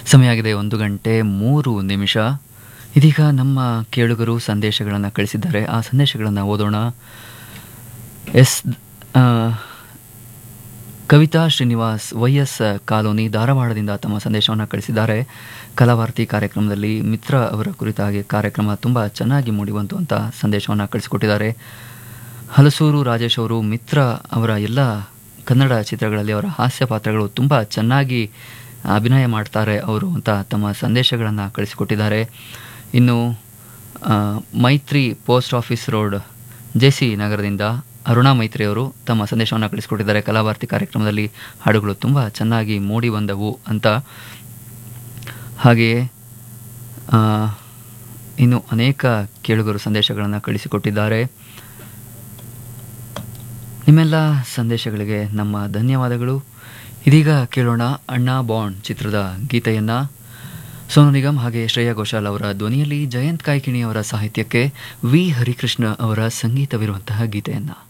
ಸಮಯ ಆಗಿದೆ ಒಂದು ಗಂಟೆ ಮೂರು ನಿಮಿಷ ಇದೀಗ ನಮ್ಮ ಕೇಳುಗರು ಸಂದೇಶಗಳನ್ನು ಕಳಿಸಿದ್ದಾರೆ ಆ ಸಂದೇಶಗಳನ್ನು ಓದೋಣ ಎಸ್ ಆ, Kavitha Srinivas Y S colony ಧಾರವಾಡದಿಂದ ತಮ್ಮ ಸಂದೇಶವನ್ನು ಕಳಿಸಿದ್ದಾರೆ ಕಲಾವಾರ್ತಿ ಕಾರ್ಯಕ್ರಮದಲ್ಲಿ ಮಿತ್ರ ಅವರ ಕುರಿತಾಗಿ ಕಾರ್ಯಕ್ರಮ ತುಂಬ ಚೆನ್ನಾಗಿ ಮೂಡಿಬಂತು ಅಂತ ಸಂದೇಶವನ್ನು ಕಳಿಸಿಕೊಟ್ಟಿದ್ದಾರೆ ಹಲಸೂರು ರಾಜೇಶ್ ಅವರು ಮಿತ್ರ ಅವರ ಎಲ್ಲ ಕನ್ನಡ ಚಿತ್ರಗಳಲ್ಲಿ ಅವರ ಹಾಸ್ಯ ಪಾತ್ರಗಳು ತುಂಬ ಚೆನ್ನಾಗಿ ಅಭಿನಯ ಮಾಡ್ತಾರೆ ಅವರು ಅಂತ ತಮ್ಮ ಸಂದೇಶಗಳನ್ನು ಕಳಿಸಿಕೊಟ್ಟಿದ್ದಾರೆ ಇನ್ನು ಆ, Maitri post office road J C ನಗರದಿಂದ ಅರುಣಾ ಮೈತ್ರಿ ಅವರು ತಮ್ಮ ಸಂದೇಶವನ್ನು ಕಳಿಸಿಕೊಟ್ಟಿದ್ದಾರೆ ಕಲಾವಾರ್ತಿ ಕಾರ್ಯಕ್ರಮದಲ್ಲಿ ಹಾಡುಗಳು ತುಂಬ ಚೆನ್ನಾಗಿ ಮೂಡಿ ಬಂದವು ಅಂತ ಹಾಗೆಯೇ ಆ, ಇನ್ನು ಅನೇಕ ಕೇಳುಗರು ಸಂದೇಶಗಳನ್ನು ಕಳಿಸಿಕೊಟ್ಟಿದ್ದಾರೆ ನಿಮ್ಮೆಲ್ಲ ಸಂದೇಶಗಳಿಗೆ ನಮ್ಮ ಧನ್ಯವಾದಗಳು ಇದೀಗ ಕೇಳೋಣ ಅಣ್ಣಾ ಬಾಂಡ್ ಚಿತ್ರದ ಗೀತೆಯನ್ನು ಸೋನು ನಿಗಮ್ ಹಾಗೆ ಶ್ರೇಯಾ ಘೋಷಾಲ್ ಅವರ ಧ್ವನಿಯಲ್ಲಿ ಜಯಂತ್ ಕಾಯ್ಕಿಣಿ ಅವರ ಸಾಹಿತ್ಯಕ್ಕೆ ವಿ ಹರಿಕೃಷ್ಣ ಅವರ ಸಂಗೀತವಿರುವಂತಹ ಗೀತೆಯನ್ನು